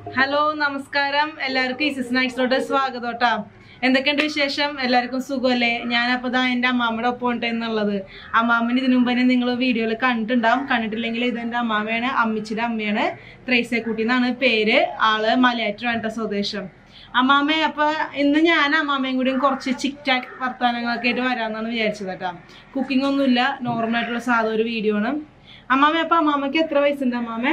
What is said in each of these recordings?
Hello നമസ്കാരം എല്ലാവർക്കും ഈ സ്നാക്സിലോട്ട് സ്വാഗതം കേട്ടോ എന്തൊക്കെയുണ്ട് വിശേഷം എല്ലാവർക്കും സുഖമല്ലേ ഞാനപ്പോൾ ദാ എൻ്റെ അമ്മാമ്മയുടെ ഒപ്പം ഉണ്ട് എന്നുള്ളത് അമ്മാമ്മന് ഇതിനു മുമ്പ് തന്നെ നിങ്ങൾ വീഡിയോയിൽ കണ്ടിട്ടുണ്ടാവും കണ്ടിട്ടില്ലെങ്കിൽ ഇത് എൻ്റെ അമ്മാമ്മയാണ് അമ്മിച്ചിയുടെ അമ്മയാണ് ത്രേസ്യക്കുട്ടി എന്നാണ് പേര് ആള് മലയാറ്റൂരാണ് കേട്ടോ സ്വദേശം അമ്മാമ്മ അപ്പൊ ഇന്ന് ഞാൻ അമ്മാമ്മയും കൂടിയും കുറച്ച് ചിക് ടാക് വർത്തമാനങ്ങളൊക്കെ ആയിട്ട് വരാമെന്നാണ് വിചാരിച്ചത് കേട്ടോ കുക്കിംഗ് ഒന്നുമില്ല നോർമൽ ആയിട്ടുള്ള സാധാ ഒരു വീഡിയോ ആണ് അമ്മാമ്മ അപ്പൊ അമ്മാമ്മക്ക് എത്ര വയസ്സുണ്ട് അമ്മാമ്മ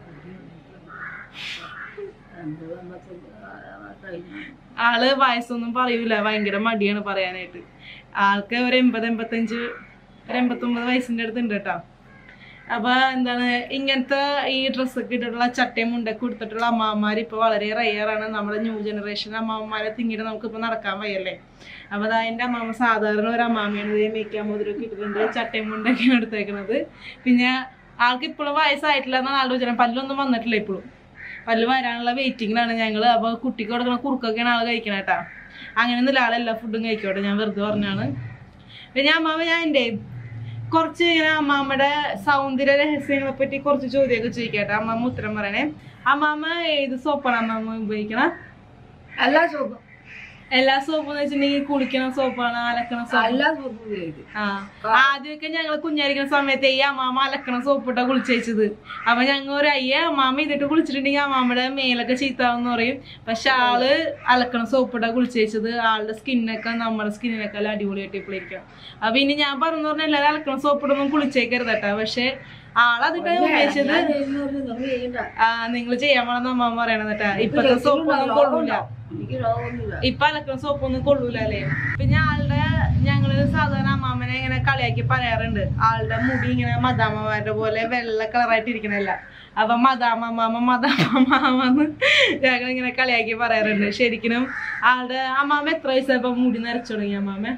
ആള് വയസ്സൊന്നും പറയൂല ഭയങ്കര മടിയാണ് പറയാനായിട്ട് ആൾക്ക് ഒരു എൺപത് എൺപത്തഞ്ച് ഒരു എൺപത്തൊമ്പത് വയസ്സിന്റെ അടുത്തുണ്ട് കേട്ടോ അപ്പൊ എന്താണ് ഇങ്ങനത്തെ ഈ ഡ്രസ്സൊക്കെ ഇട്ടിട്ടുള്ള ചട്ടയും മുണ്ടൊക്കെ കൊടുത്തിട്ടുള്ള അമ്മാവന്മാർ ഇപ്പൊ വളരെ റെയറാണ് നമ്മുടെ ന്യൂ ജനറേഷൻ അമ്മാവന്മാരെ തിങ്ങിട്ട് നമുക്ക് ഇപ്പൊ നടക്കാൻ വയ്യല്ലേ അപ്പൊ അതാ എന്റെ അമ്മാമ്മ സാധാരണ ഒരു അമ്മാമ്മയാണ് ഇത് മേക്കാൻ മോതിരൊക്കെ ഇട്ടിട്ടുണ്ട് ചട്ടയും മുണ്ടൊക്കെയാണ് എടുത്തേക്കണത് പിന്നെ ആൾക്ക് ഇപ്പോഴും വയസ്സായിട്ടില്ല എന്നാണ് ആലോചന പല്ലൊന്നും വന്നിട്ടില്ല ഇപ്പോഴും പല്ല് വരാനുള്ള വെയിറ്റിങ്ങിലാണ് ഞങ്ങൾ അപ്പോൾ കുട്ടിക്ക് കൊടുക്കണ കുറുക്കൊക്കെയാണ് ആൾ കഴിക്കണ കേട്ടാ അങ്ങനെയൊന്നുമില്ല ആളെല്ലാ ഫുഡും കഴിക്കോട്ടെ ഞാൻ വെറുതെ പറഞ്ഞാണ് പിന്നെ അമ്മാമ്മ ഞാൻ എൻ്റെ കുറച്ച് ഇങ്ങനെ അമ്മാമ്മയുടെ സൗന്ദര്യ രഹസ്യങ്ങളെ പറ്റി കുറച്ച് ചോദ്യമൊക്കെ ചോദിക്കട്ടെ അമ്മാമ്മ ഉത്തരം പറയണേ അമ്മാമ്മ ഏത് സോപ്പാണ് അമ്മാമ്മ ഉപയോഗിക്കണ എല്ലാ സോപ്പും എല്ലാ സോപ്പ് എന്ന് വെച്ചിട്ടുണ്ടെങ്കിൽ കുളിക്കണ സോപ്പാണ് അലക്കണ സോപ്പ് എല്ലാ സോപ്പും ഉപയോഗിക്കും ആ ആദ്യമൊക്കെ ഞങ്ങള് കുഞ്ഞായിരിക്കുന്ന സമയത്ത് ഈ അമ്മാമ അലക്കണ സോപ്പിട്ടാ കുളിച്ചേച്ചത് അപ്പൊ ഞങ്ങൾ ഒരു അയ്യ അമ്മാമ ഇതിട്ട് കുളിച്ചിട്ടുണ്ടെങ്കിൽ അമ്മാമ്മയുടെ മേലൊക്കെ ചീത്താവെന്ന് പറയും പക്ഷെ ആള് അലക്കണ സോപ്പിട്ടാ കുളിച്ചേച്ചത് ആളുടെ സ്കിന്നൊക്കെ നമ്മുടെ സ്കിന്നിനൊക്കെ എല്ലാം അടിപൊളിയായിട്ട് ഇപ്പോൾ ഇരിക്കാം അപ്പൊ ഇനി ഞാൻ പറഞ്ഞു പറഞ്ഞ എല്ലാവരും അലക്കണ സോപ്പിട്ടൊന്നും കുളിച്ചേക്കരുത് കേട്ടോ പക്ഷെ ആളതിട്ട് ഉപയോഗിച്ചത് ആ നിങ്ങൾ ചെയ്യാൻ പോണെന്ന് അമ്മ പറയണത് കേട്ടാ ഇപ്പത്തെ സോപ്പൊന്നും കൊള്ളൂല എനിക്ക് രോഗമൊന്നുമില്ല ഇപ്പൊ അലക്കണ സോപ്പൊന്നും കൊള്ളൂല അല്ലേ പിന്നെ ആളുടെ ഞങ്ങള് സാധാരണ അമ്മാമനെ ഇങ്ങനെ കളിയാക്കി പറയാറുണ്ട് ആളുടെ മുടി ഇങ്ങനെ മദാമ്മമാരുടെ പോലെ വെള്ള കളറായിട്ട് ഇരിക്കണല്ല അപ്പൊ മദാമ്മ മാമ മദാമ്മ മാമെന്ന് ഞങ്ങൾ ഇങ്ങനെ കളിയാക്കി പറയാറുണ്ട് ശരിക്കും ആളുടെ അമ്മാമ എത്ര വയസ്സായപ്പോ മുടി നരച്ചു തുടങ്ങി അമ്മാമ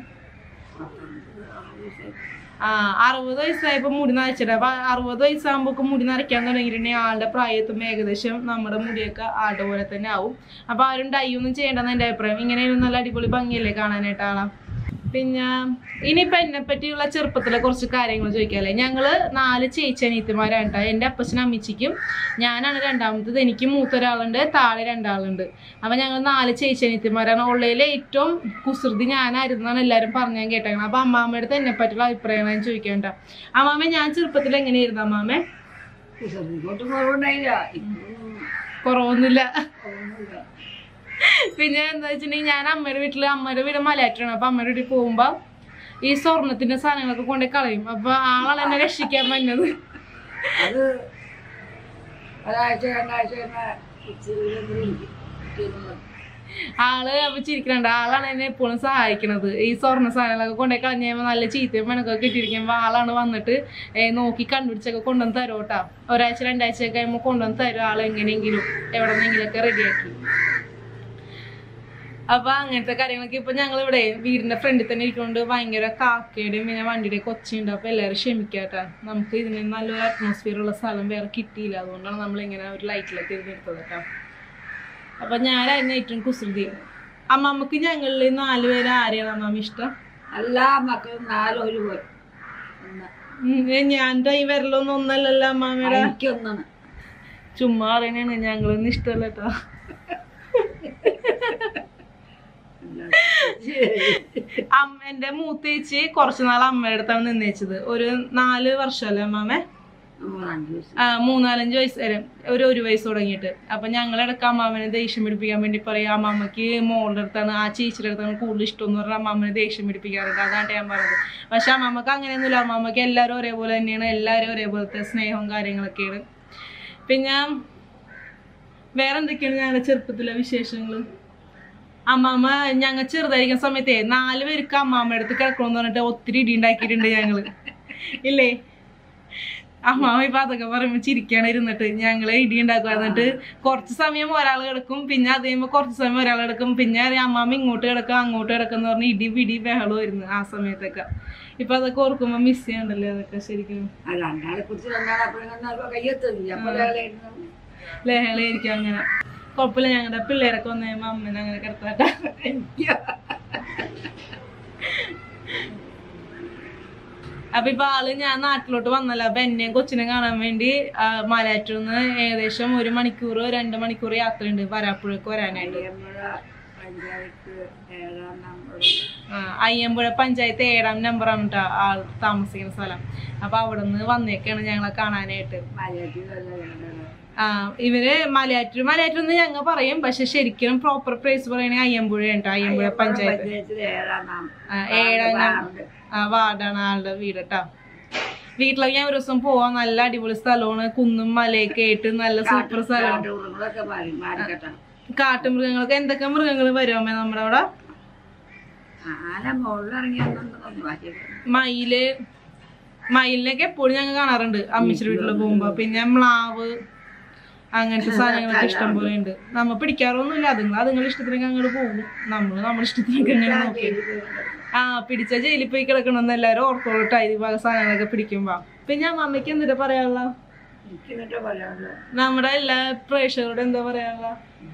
ആ അറുപത് വയസ്സായപ്പോ മുടി നരച്ചിട്ട് അപ്പൊ അറുപത് വയസ്സാകുമ്പോ മുടി നരയ്ക്കാൻ തുടങ്ങിയിട്ടുണ്ടെങ്കിൽ ആളുടെ പ്രായത്തും ഏകദേശം നമ്മുടെ മുടിയൊക്കെ ആളുടെ പോലെ തന്നെ ആവും അപ്പൊ ആരും ഡൈ ഒന്നും ചെയ്യേണ്ടെന്ന് എന്റെ അഭിപ്രായം ഇങ്ങനെയാണ് നല്ല അടിപൊളി ഭംഗിയല്ലേ കാണാനായിട്ട് ആളാ പിന്നെ ഇനിയിപ്പൊ എന്നെ പറ്റിയുള്ള ചെറുപ്പത്തിലെ കുറച്ച് കാര്യങ്ങൾ ചോദിക്കാല്ലേ ഞങ്ങള് നാല് ചേച്ചി അനിയത്തിമാരാണ് കേട്ടോ എൻ്റെ അപ്പച്ചനും അമ്മച്ചിക്കും ഞാനാണ് രണ്ടാമത്തത് എനിക്ക് മൂത്ത ഒരാളുണ്ട് താഴെ രണ്ടാളുണ്ട് അപ്പൊ ഞങ്ങൾ നാല് ചേച്ചി അനിയത്തിമാരാണ് ഉള്ളതിൽ ഏറ്റവും കുസൃതി ഞാനായിരുന്നാണ് എല്ലാവരും പറഞ്ഞു ഞാൻ കേട്ടേക്കണം അപ്പൊ അമ്മാമ്മയുടെ അടുത്ത് എന്നെ പറ്റിയുള്ള അഭിപ്രായങ്ങൾ ഞാൻ ചോദിക്കേണ്ട അമ്മാമ്മ ഞാൻ ചെറുപ്പത്തിൽ എങ്ങനെയായിരുന്നു അമ്മാമ്മ കുസൃതിക്കോട്ടും കുറവുണ്ടായില്ല ഇപ്പൊന്നും കുറവൊന്നുമില്ല കുറവൊന്നുമില്ല. പിന്നെ എന്താ വെച്ചിട്ടുണ്ടെങ്കിൽ ഞാൻ അമ്മയുടെ വീട്ടില് അമ്മയുടെ വീട് മലയാറ്റാണ് അപ്പൊ അമ്മയുടെ വീട്ടിൽ പോകുമ്പോ ഈ സ്വർണത്തിന്റെ സാധനങ്ങളൊക്കെ കൊണ്ടേ കളയും അപ്പൊ ആളാണ് എന്നെ രക്ഷിക്കാൻ വന്നത് അത് ഒരാഴ്ച രണ്ടാഴ്ച കഴിഞ്ഞാൽ ഇച്ചിരി ഇരിക്കും. ആള് അപ്പൊ ചിരിക്കണുണ്ട് ആളാണ് എന്നെ എപ്പോഴും സഹായിക്കണത് ഈ സ്വർണ്ണ സാധനങ്ങളൊക്കെ കൊണ്ടേ കളഞ്ഞു കഴിയുമ്പോൾ നല്ല ചീത്തയും മെണക്കൊക്കെ ഇട്ടിരിക്കുമ്പോൾ ആളാണ് വന്നിട്ട് ഏ, നോക്കി കണ്ടുപിടിച്ചൊക്കെ കൊണ്ടുവന്ന് തരും കേട്ടാ ഒരാഴ്ച രണ്ടാഴ്ച ഒക്കെ കഴിയുമ്പോൾ കൊണ്ടുവന്ന് തരും ആൾ എങ്ങനെയെങ്കിലും എവിടെ നിന്നെങ്കിലൊക്കെ റെഡിയാക്കി അപ്പൊ അങ്ങനത്തെ കാര്യങ്ങളൊക്കെ ഇപ്പൊ ഞങ്ങൾ ഇവിടെ വീടിന്റെ ഫ്രണ്ടിൽ തന്നെ ഇരിക്കുന്നുണ്ട് ഭയങ്കര കാക്കയുടെയും പിന്നെ വണ്ടിയുടെ കൊച്ചുണ്ട് അപ്പൊ എല്ലാവരും ക്ഷമിക്കാട്ടാ നമുക്ക് ഇതിന് നല്ലൊരു അറ്റ്മോസ്ഫിയർ ഉള്ള സ്ഥലം വേറെ കിട്ടിയില്ല അതുകൊണ്ടാണ് നമ്മൾ ഇങ്ങനെ ഒരു ലൈറ്റിലൊക്കെ ഇരുന്നെടുത്തത് കേട്ടോ അപ്പൊ ഞാനായിരുന്നു ഏറ്റവും കുസൃതി അമ്മമ്മക്ക് ഞങ്ങളിൽ നാല് പേര് ആരെയാണ് അമ്മമ്മ ഇഷ്ടം എല്ലാ മക്കളും നാലും ഒരുപോലെ ഒന്ന് ഉം, ഏ, ഞാൻ ഈ വരലൊന്നും ഒന്നല്ലല്ലോ അമ്മാമ്മയുടെ എനിക്കൊന്നാണ് ചുമ്മാ പറയണാണ് ഞങ്ങളൊന്നും ഇഷ്ടമല്ല കേട്ടോ അമ്മ എന്റെ മൂത്തേച്ചി കുറച്ചു നാൾ അമ്മയുടെ അടുത്താണ് നിന്നേച്ചത് ഒരു നാല് വർഷമല്ലേ അമ്മാമ്മ അഞ്ച് ദിവസം ആ, മൂന്നാലഞ്ച് വയസ്സ് വരെ ഒരു ഒരു വയസ്സ് തുടങ്ങിയിട്ട് അപ്പൊ ഞങ്ങളിടക്ക് അമ്മാമനെ ദേഷ്യം പിടിപ്പിക്കാൻ വേണ്ടി പറയും അമ്മാമ്മക്ക് മോളുടെ അടുത്താണ് ആ ചേച്ചിയുടെ അടുത്താണ് കൂടുതൽ ഇഷ്ടം എന്ന് പറഞ്ഞാൽ അമ്മാമ്മനെ ദേഷ്യം പിടിപ്പിക്കാറുണ്ട് അതാണ് ഞാൻ പറഞ്ഞത് പക്ഷെ അമ്മാമ്മക്ക് അങ്ങനെയൊന്നുമില്ല അമ്മാമ്മക്ക് എല്ലാവരും ഒരേപോലെ തന്നെയാണ് എല്ലാവരും ഒരേപോലത്തെ സ്നേഹവും കാര്യങ്ങളൊക്കെയാണ് പിന്നെ വേറെ എന്തൊക്കെയാണ് ഞങ്ങളുടെ ചെറുപ്പത്തിലെ വിശേഷങ്ങൾ അമ്മാമ്മ ഞങ്ങൾ ചെറുതായിരിക്കുന്ന സമയത്തേ നാല് പേർക്ക് അമ്മാമ്മ അടുത്ത് കിടക്കണമെന്ന് പറഞ്ഞിട്ട് ഒത്തിരി ഇടി ഉണ്ടാക്കിയിട്ടുണ്ട് ഞങ്ങള് ഇല്ലേ അമ്മാമ്മ ഇപ്പൊ അതൊക്കെ പറയുമ്പോ ചിരിക്കാണ് ഇരുന്നിട്ട് ഞങ്ങള് ഇടി ഉണ്ടാക്കുക എന്നിട്ട് കുറച്ച് സമയം ഒരാൾ കിടക്കും പിന്നെ അത് കഴിയുമ്പോ കുറച്ച് സമയം ഒരാൾ കിടക്കും പിന്നെ അറിയാം അമ്മാമ്മ ഇങ്ങോട്ട് കിടക്കും അങ്ങോട്ട് കിടക്കും എന്ന് പറഞ്ഞ് ഇടി പിടി ബഹളമായിരുന്നു ആ സമയത്തൊക്കെ ഇപ്പൊ അതൊക്കെ ഓർക്കുമ്പോ മിസ് ചെയ്യണ്ടല്ലേ അതൊക്കെ ശരിക്കും ആ രണ്ടാളെ കുറിച്ച് രണ്ടാളെ അപ്പോഴും കയ്യെത്തില്ല അപ്പൊ ഒരാളായിരുന്നു ലഹളയായിരിക്കും അങ്ങനെ കുഴപ്പമില്ല ഞങ്ങളുടെ പിള്ളേരൊക്കെ വന്നു കഴിയുമ്പോ അമ്മേനെ അങ്ങനെ കിടത്താട്ടെ അപ്പൊ ഇപ്പൊ ആള് ഞാൻ നാട്ടിലോട്ട് വന്നല്ലോ അപ്പൊ എന്നെയും കൊച്ചിനെ കാണാൻ വേണ്ടി ആ, മലയാറ്റൂന്ന് ഏകദേശം ഒരു മണിക്കൂർ രണ്ട് മണിക്കൂർ യാത്രയുണ്ട് വരാപ്പുഴക്ക് വരാനായിട്ട് അയ്യമ്പുഴ പഞ്ചായത്ത് ഏഴാം നമ്പർ ആ, അയ്യമ്പുഴ പഞ്ചായത്ത് ഏഴാം നമ്പറാണ് കേട്ടോ ആൾ താമസിക്കുന്ന സ്ഥലം അപ്പൊ അവിടെ നിന്ന് വന്നേക്കാണ് ഞങ്ങളെ കാണാനായിട്ട് മലയാറ്റി വേണ്ടത് ആ ഇവര് മലയാറ്റൂർ മലയാറ്റൂർ എന്ന് ഞങ്ങൾ പറയും പക്ഷെ ശരിക്കും പ്രോപ്പർ പ്ലേസ് പറയുകയാണെങ്കിൽ അയ്യമ്പുഴയാണ് കേട്ടോ അയ്യമ്പുഴ പഞ്ചായത്ത് പഞ്ചായത്തിൽ ഏഴാം നമ്പർ ആ, ഏഴാം നം- ആ വാർഡാണ് ആളുടെ വീട് കേട്ടോ വീട്ടിലൊക്കെ ഞാൻ ഒരു ദിവസം പോവാം നല്ല അടിപൊളി സ്ഥലമാണ് കുന്നും മലയൊക്കെ ആയിട്ട് നല്ല സൂപ്പർ സ്ഥലമാണ് കാട്ടുമൃഗങ്ങളൊക്കെ മാറി മാറിക്കട്ടെ കാട്ടുമൃഗങ്ങൾക്ക് എന്തൊക്കെ മൃഗങ്ങൾ വരുമേ നമ്മുടെ അവിടെ ആന മുകളിലിറങ്ങിയൊന്നും ബാക്കി മയില് മയിലിനൊക്കെ എപ്പോഴും ഞങ്ങൾ കാണാറുണ്ട് അമ്മച്ചിയുടെ വീട്ടിൽ പോകുമ്പോ പിന്നെ മ്ലാവ് അങ്ങനത്തെ സാധനങ്ങളൊക്കെ ഇഷ്ടം പോലെ ഉണ്ട് നമ്മ പിടിക്കാറൊന്നുമില്ല അതുങ്ങൾ അതുങ്ങളുടെ ഇഷ്ടത്തിനൊക്കെ അങ്ങോട്ട് പോകും നമ്മള് നമ്മുടെ ഇഷ്ടത്തിനൊക്കെ അങ്ങനെ നോക്കി ആ പിടിച്ച ജയിലിൽ പോയി കിടക്കണമെന്ന് എല്ലാവരും ഓർത്തോളട്ടോ ഈ വക സാധനങ്ങളൊക്കെ പിടിക്കുമ്പോ പിന്നെ അമ്മമ്മയ്ക്ക് എന്നിട്ട് പറയാനുള്ള എനിക്ക് എന്നിട്ട് പറയാനുള്ളത് നമ്മുടെ എല്ലാ പ്രേക്ഷകരോട് എന്താ പറയാനുള്ള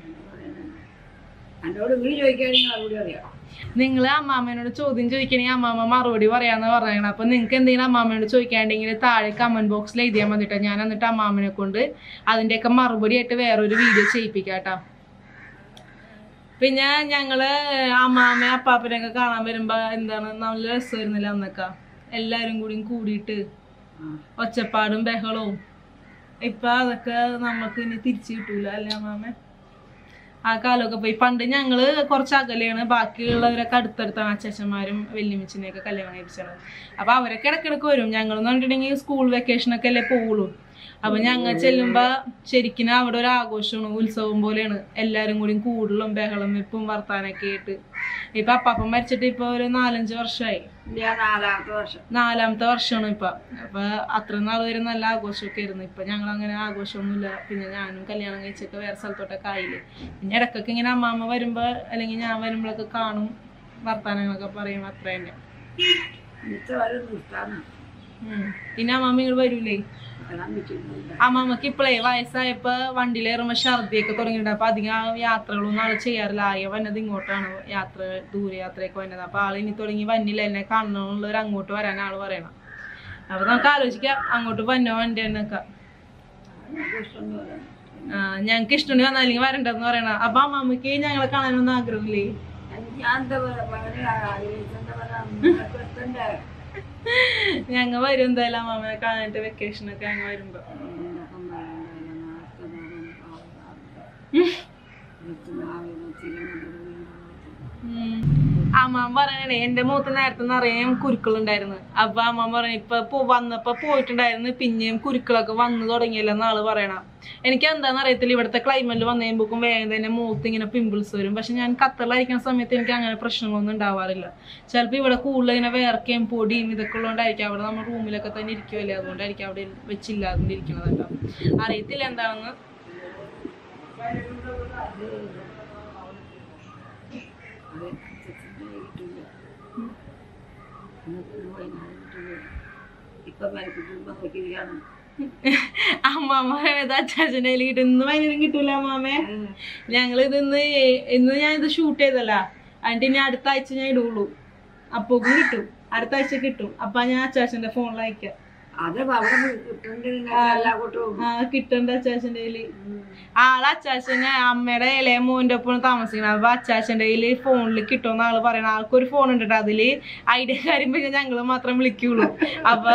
എന്നോട് വീട് ചോദിക്കുകയാണെങ്കിൽ മറുപടി അറിയാം നിങ്ങൾ അമ്മാമ്മേനോട് ചോദ്യം ചോദിക്കണമെങ്കിൽ അമ്മാമ്മ മറുപടി പറയാന്ന് പറയണം അപ്പൊ നിങ്ങൾക്ക് എന്തെങ്കിലും അമ്മാമ്മയോട് ചോദിക്കാണ്ടെങ്കിൽ താഴെ കമന്റ് ബോക്സിൽ എഴുതിയാൽ മതിട്ടോ ഞാൻ എന്നിട്ട് അമ്മാമ്മനെ കൊണ്ട് അതിന്റെയൊക്കെ മറുപടി ആയിട്ട് വേറൊരു വീഡിയോ ചെയ്യിപ്പിക്കാട്ടോ പിന്നെ ഞങ്ങള് അമ്മാമ്മ അപ്പാപ്പനെയൊക്കെ കാണാൻ വരുമ്പോ എന്താണ് നല്ല രസമായിരുന്നില്ല അന്നൊക്കെ എല്ലാരും കൂടി കൂടിയിട്ട് ഒച്ചപ്പാടും ബഹളവും ഇപ്പൊ അതൊക്കെ നമുക്ക് ഇനി തിരിച്ചു കിട്ടൂല അല്ലേ അമ്മാമ്മ ആ കാലമൊക്കെ പോയി പണ്ട് ഞങ്ങള് കുറച്ച് അകലെയാണ് ബാക്കിയുള്ളവരൊക്കെ അടുത്തടുത്താണ് അച്ഛച്ചന്മാരും വല്യമ്മച്ചിനെയൊക്കെ കല്യാണം കഴിച്ചത് അപ്പൊ അവരൊക്കെ ഇടക്കിടക്ക് വരും ഞങ്ങൾ എന്ന് പറഞ്ഞിട്ടുണ്ടെങ്കിൽ സ്കൂൾ വെക്കേഷൻ ഒക്കെ അല്ലേ പോവുള്ളൂ അപ്പൊ ഞങ്ങൾ ചെല്ലുമ്പോ ശരിക്കും അവിടെ ഒരു ആഘോഷമാണ് ഉത്സവം പോലെയാണ് എല്ലാരും കൂടി കൂടുതലും ബഹളം വെപ്പും വർത്താനൊക്കെ ആയിട്ട് ഇപ്പൊ അപ്പാപ്പൻ മരിച്ചിട്ട് ഇപ്പൊ ഒരു നാലഞ്ച് വർഷമായി ഞാൻ നാലാമത്തെ വർഷം നാലാമത്തെ വർഷമാണ് ഇപ്പൊ അപ്പൊ അത്ര നാൾ വരെ നല്ല ആഘോഷമൊക്കെ ആയിരുന്നു ഇപ്പൊ ഞങ്ങൾ അങ്ങനെ ആഘോഷമൊന്നുമില്ല പിന്നെ ഞാനും കല്യാണം കഴിച്ചൊക്കെ വേറെ സ്ഥലത്തോട്ടൊക്കെ ആയില്ലേ പിന്നെ ഇടക്കൊക്കെ ഇങ്ങനെ അമ്മാമ്മ വരുമ്പോ അല്ലെങ്കിൽ ഞാൻ വരുമ്പോഴൊക്കെ കാണും വർത്താനങ്ങളൊക്കെ പറയും അത്ര തന്നെ ഇന്നത്തെ വരെ നിർത്താനാണ് ഉം. പിന്നെ അമ്മാമ്മ ഇങ്ങോട്ട് വരൂലേ വരാൻ പറ്റുന്നില്ല അമ്മാമ്മക്ക് ഇപ്പളേ വയസ്സായപ്പോ വണ്ടിയിലേറുമ്പോ ഛർദിയൊക്കെ തുടങ്ങിയിട്ടുണ്ട് അപ്പൊ അധികം യാത്രകളൊന്നും ആള് ചെയ്യാറില്ല ആയ വന്നത് ഇങ്ങോട്ടാണ് യാത്ര ദൂരയാത്രയൊക്കെ വന്നത് അപ്പൊ ആള് ഇനി തുടങ്ങി വന്നില്ല എന്നെ കാണണമെന്നുള്ളവർ അങ്ങോട്ട് വരാൻ ആള് പറയണം അപ്പൊ നമുക്ക് ആലോചിക്കാം അങ്ങോട്ട് വന്നോ വണ്ടി എന്നൊക്കെ ഇഷ്ടമൊന്നും വരാൻ ആ ഞങ്ങക്ക് ഇഷ്ടമുണ്ടെങ്കിൽ വന്നാ അല്ലെങ്കിൽ വരണ്ടെന്ന് പറയണ അപ്പൊ അമ്മാമ്മക്ക് ഞങ്ങളെ കാണാനൊന്നും ആഗ്രഹമില്ലേ ഞാൻ എന്താ പറയാ വളരെ ആഗ്രഹിച്ചെന്താ പറയാ നിങ്ങൾക്ക് എത്തണ്ടേ ഞങ്ങൾ വരും എന്തായാലും അമ്മാമ്മനെ കാണാനായിട്ട് വെക്കേഷൻ ഒക്കെ ഞങ്ങൾ വരുമ്പോ എന്നൊക്കെ പറയണ്ടല്ലോ നാളത്തെ ഉം. അമ്മാമ്മ പറയണേ എന്റെ മൂത്ത് നേരത്തെ നിറയെ കുരുക്കളുണ്ടായിരുന്നു അപ്പൊ അമ്മാമ്മ പറയണ ഇപ്പൊ പോ വന്നപ്പോ പോയിട്ടുണ്ടായിരുന്നു പിന്നെയും കുരുക്കളൊക്കെ വന്നു തുടങ്ങിയല്ലോ എന്നാള് പറയണ എനിക്ക് എന്താന്ന് അറിയത്തില്ല ഇവിടുത്തെ ക്ലൈമറ്റിൽ വന്നു കഴിയുമ്പോക്കും വേഗം തന്നെ മൂത്ത് ഇങ്ങനെ പിമ്പിൾസ് വരും പക്ഷെ ഞാൻ ഖത്തറിലായിരിക്കുന്ന സമയത്ത് എനിക്ക് അങ്ങനെ പ്രശ്നങ്ങളൊന്നും ഉണ്ടാവാറില്ല ചിലപ്പോൾ ഇവിടെ കൂടുതൽ ഇങ്ങനെ വേർക്കയും പൊടിയും ഇതൊക്കെ ഉള്ളതുകൊണ്ടായിരിക്കും അവിടെ നമ്മൾ റൂമിലൊക്കെ തന്നെ ഇരിക്കുമല്ലേ അതുകൊണ്ടായിരിക്കും അവിടെ വെച്ചില്ലാതിരിക്കുന്നത് കേട്ടോ അറിയത്തില്ല എന്താണെന്ന് ഇപ്പൊ മരിക്കുമ്പോഴേക്കാണ് അമ്മാമ്മ പറയണത് അച്ചാച്ചൻ്റെ കയ്യിൽ കിട്ടും ഇന്ന് വൈകുന്നേരം കിട്ടൂല അമ്മാമേ ഞങ്ങൾ ഇത് ഇന്ന് ഇന്ന് ഞാൻ ഇത് ഷൂട്ട് ചെയ്തല്ല എന്നിട്ട് ഇനി അടുത്ത ആഴ്ച ഞാൻ ഇടുള്ളൂ അപ്പോക്കും കിട്ടും അടുത്ത ആഴ്ച കിട്ടും അപ്പൊ ഞാൻ അച്ചാച്ചന്റെ ഫോണിൽ അയക്കാം അത് അവിടെ കിട്ടുന്നുണ്ട് എല്ലാ കൂട്ടവും ആ കിട്ടണ്ട അച്ചാച്ചന്റെ കയ്യില് ആള് അച്ചാച്ചനെ അമ്മയുടെ ഇളയ മോന്റെ ഒപ്പം താമസിക്കണം അപ്പൊ അച്ചാച്ചന്റെ കയ്യില് ഫോണിൽ കിട്ടുമെന്ന് ആള് പറയണ ആൾക്കൊരു ഫോൺ ഉണ്ട് ട്ടോ. അതില് ഐഡിയ കാര്യം പിന്നെ ഞങ്ങള് മാത്രം വിളിക്കുള്ളൂ അപ്പൊ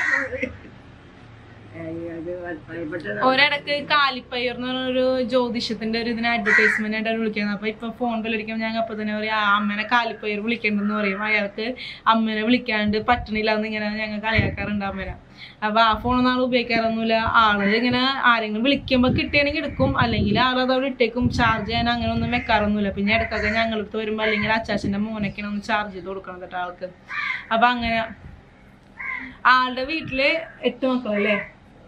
അത് ഭയപ്പെട്ടത് ഒരിടക്ക് കാലിപ്പയ്യർ എന്ന് പറഞ്ഞൊരു ജ്യോതിഷത്തിന്റെ ഒരു ഇതിന് അഡ്വർടൈസ്മെന്റ് ആയിട്ടാണ് വിളിക്കുന്നത് അപ്പൊ ഇപ്പൊ ഫോൺ വിളിക്കുമ്പോൾ ഞങ്ങൾ അപ്പൊ തന്നെ പറയും ആ അമ്മനെ കാലിപ്പയ്യർ വിളിക്കണ്ടെന്ന് പറയും അയാൾക്ക് അമ്മനെ വിളിക്കാണ്ട് പറ്റണില്ല എന്ന് ഇങ്ങനെ ഞങ്ങൾ കളിയാക്കാറുണ്ട് അമ്മനെ അപ്പൊ ആ ഫോണൊന്നും ആൾ ഉപയോഗിക്കാറൊന്നുമില്ല ആള് ഇങ്ങനെ ആരെങ്കിലും വിളിക്കുമ്പോ കിട്ടിയാണെങ്കിൽ എടുക്കും അല്ലെങ്കിൽ ആൾ അത് അവിടെ ഇട്ടേക്കും ചാർജ് ചെയ്യാൻ അങ്ങനെ ഒന്നും വെക്കാറൊന്നുമില്ല പിന്നെ ഇടക്കൊക്കെ ഞങ്ങളടുത്ത് വരുമ്പോ അല്ലെങ്കിൽ അച്ചാച്ചന്റെ മോനൊക്കെയാണ് ഒന്ന് ചാർജ് ചെയ്ത് കൊടുക്കണം കേട്ടോ ആൾക്ക് അപ്പൊ അങ്ങനെ ആളുടെ വീട്ടില് എട്ട് മക്കളല്ലേ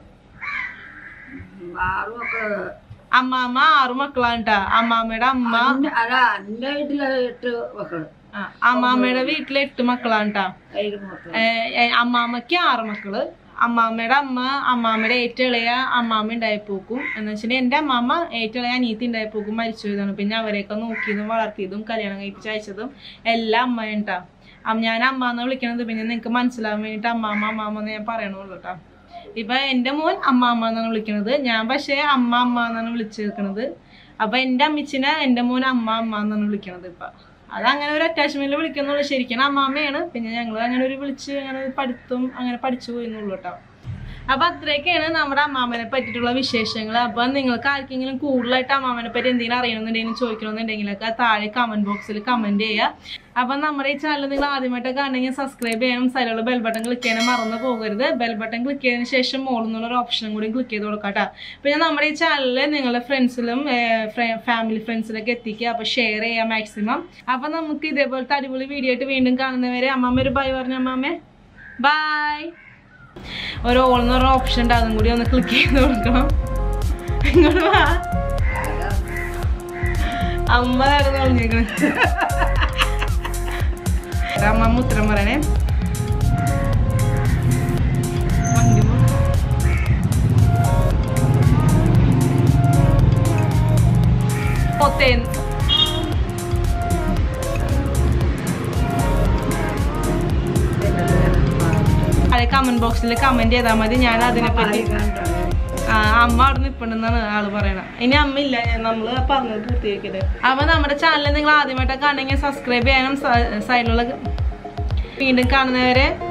ആറും ഒക്കെ അമ്മാമ്മ ആറു മക്കളാണ് ട്ടാ അമ്മാമ്മയുടെ അമ്മ അന്റെ- അതാ എന്റെ വീട്ടില് എട്ട് മക്കള് ആ, അമ്മാമ്മയുടെ വീട്ടില് എട്ട് മക്കളാണ് ട്ടാ കയ്യിൽ മൊത്തം ഏ, ഏ, അമ്മാമ്മക്ക് ആറ് മക്കള് അമ്മാമ്മയുടെ അമ്മ അമ്മാമ്മയുടെ ഏറ്റവും ഇളയ അമ്മാമ്മ ഉണ്ടായിപ്പോക്കും എന്ന് വെച്ചിട്ടുണ്ടെങ്കിൽ എന്റെ അമ്മാമ്മ ഏറ്റവും ഇളയ അനീത്തി ഉണ്ടായിപ്പോക്കും മരിച്ചു പോയതാണ് പിന്നെ അവരെയൊക്കെ നോക്കിയതും വളർത്തിയതും കല്യാണം കഴിപ്പിച്ച് അയച്ചതും എല്ലാം അമ്മയുണ്ടാ അം- ഞാൻ അമ്മ എന്ന് വിളിക്കണത് പിന്നെ നിങ്ങൾക്ക് മനസ്സിലാവാൻ വേണ്ടിയിട്ട് അമ്മാമ്മ അമ്മാമ്മ എന്ന് ഞാൻ പറയണുള്ളൂ കേട്ടോ ഇപ്പൊ എൻ്റെ മോൻ അമ്മ അമ്മ എന്നാണ് വിളിക്കണത് ഞാൻ പക്ഷേ അമ്മ അമ്മ എന്നാണ് വിളിച്ചേക്കണത് അപ്പൊ എൻ്റെ അമ്മച്ചിനെ എൻ്റെ മോൻ അമ്മ അമ്മ എന്നാണ് വിളിക്കണത് ഇപ്പൊ അത് അങ്ങനെ ഒരു അറ്റാച്ച്മെന്റിൽ വിളിക്കുന്നുള്ളൂ ശരിക്കും അമ്മാമ്മയാണ് പിന്നെ ഞങ്ങൾ അങ്ങനെ ഒരു വിളിച്ച് അങ്ങനെ ഒരു പഠിത്തം അങ്ങനെ പഠിച്ചു പോയെന്നുള്ളൂ കേട്ടോ അപ്പൊ അത്രയൊക്കെയാണ് നമ്മുടെ അമ്മാമനെ പറ്റിയിട്ടുള്ള വിശേഷങ്ങൾ അപ്പൊ നിങ്ങൾക്ക് ആർക്കെങ്കിലും കൂടുതലായിട്ട് അമ്മാമനെ പറ്റി എന്തെങ്കിലും അറിയണമെന്നുണ്ടെങ്കിലും ചോദിക്കണമെന്നുണ്ടെങ്കിലൊക്കെ താഴെ കമന്റ് ബോക്സിൽ കമന്റ് ചെയ്യുക അപ്പൊ നമ്മുടെ ഈ ചാനൽ നിങ്ങൾ ആദ്യമായിട്ട് കാണണമെങ്കിൽ സബ്സ്ക്രൈബ് ചെയ്യണം സൈഡിലുള്ള ബെൽ ബട്ടൺ ക്ലിക്ക് ചെയ്യാൻ മറന്നു പോകരുത് ബെൽ ബട്ടൺ ക്ലിക്ക് ചെയ്തതിന് ശേഷം മോളിൽ നിന്നുള്ള ഒരു ഓപ്ഷനും കൂടി ക്ലിക്ക് ചെയ്ത് കൊടുക്കാം കേട്ടോ പിന്നെ നമ്മുടെ ഈ ചാനലിൽ നിങ്ങളുടെ ഫ്രണ്ട്സിലും ഫാമിലി ഫ്രണ്ട്സിലൊക്കെ എത്തിക്കുക അപ്പൊ ഷെയർ ചെയ്യുക മാക്സിമം അപ്പൊ നമുക്ക് ഇതേപോലത്തെ അടിപൊളി വീഡിയോ ആയിട്ട് വീണ്ടും കാണുന്നവരെ അമ്മമ്മ ഒരു ബൈ പറഞ്ഞ അമ്മാമ്മേ ബൈ ഒരു ഓൾ എന്ന് പറഞ്ഞ ഓപ്ഷൻ ഉണ്ട് അതും കൂടി ഒന്ന് ക്ലിക്ക് ചെയ്ത് കൊടുക്കണം ഇങ്ങോട്ട് വാ അമ്മ നടന്ന് പറഞ്ഞേക്കണ് അമ്മ ഉത്തരം പറയണേ വണ്ടി പോ. പൊത്തേന്ന് അതെ കമന്റ് ബോക്സിൽ കമന്റ് ചെയ്താൽ മതി ഞാൻ അതിനെപ്പറ്റി ആ അമ്മ അവിടെ നിൽപ്പുണ്ടെന്നാണ് ആള് പറയണത് ഇനി അമ്മ ഇല്ല ഞാൻ നമ്മള് പറഞ്ഞത് പൂർത്തീകരിക്കട്ടെ അപ്പൊ നമ്മുടെ ചാനൽ നിങ്ങൾ ആദ്യമായിട്ടൊക്കെ കാണണമെങ്കിൽ സബ്സ്ക്രൈബ് ചെയ്യണം സൈഡിലുള്ള വീണ്ടും കാണുന്നവരെ